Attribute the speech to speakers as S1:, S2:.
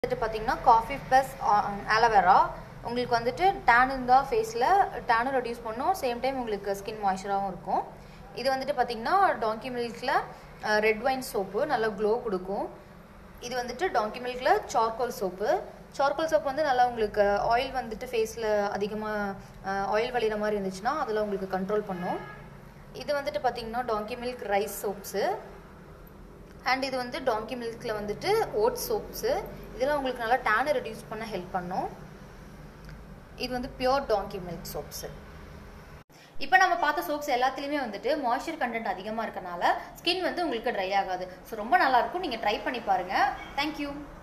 S1: வந்துட்டு பார்த்தீங்கன்னா coffee plus aloe vera உங்களுக்கு வந்துட்டு டேன் இருந்தால் ஃபேஸில் டேனும் ரெடியூஸ் பண்ணும் சேம் டைம் உங்களுக்கு ஸ்கின் மாய்ஸ்சராகவும் இருக்கும் இது வந்துட்டு பார்த்தீங்கன்னா டாங்கி மில்கில் ரெட் வைன் சோப்பு நல்லா க்ளோ கொடுக்கும் இது வந்துட்டு டாங்கி மில்கில் சார்கோல் சோப்பு சார்கோல் சோப் வந்து நல்லா உங்களுக்கு ஆயில் வந்துட்டு ஃபேஸில் அதிகமாக ஆயில் வழிகிற மாதிரி இருந்துச்சுன்னா அதில் உங்களுக்கு கண்ட்ரோல் பண்ணும் இது வந்துட்டு பார்த்தீங்கன்னா donkey milk rice soaps and இது வந்து டாங்கி மில்கில் வந்துட்டு ஓட் சோப்ஸு இதெல்லாம் உங்களுக்கு நல்லா டேனை ரெடியூஸ் பண்ண ஹெல்ப் பண்ணும் இது வந்து பியோர் டாங்கி மில்க் சோப்ஸு இப்போ நம்ம பார்த்த சோப்ஸ் எல்லாத்துலேயுமே வந்துட்டு மாய்ஸ்சர் கண்டென்ட் அதிகமாக இருக்கனால ஸ்கின் வந்து உங்களுக்கு ட்ரை ஆகாது ஸோ ரொம்ப நல்லாயிருக்கும் நீங்கள் ட்ரை பண்ணி பாருங்கள் தேங்க்யூ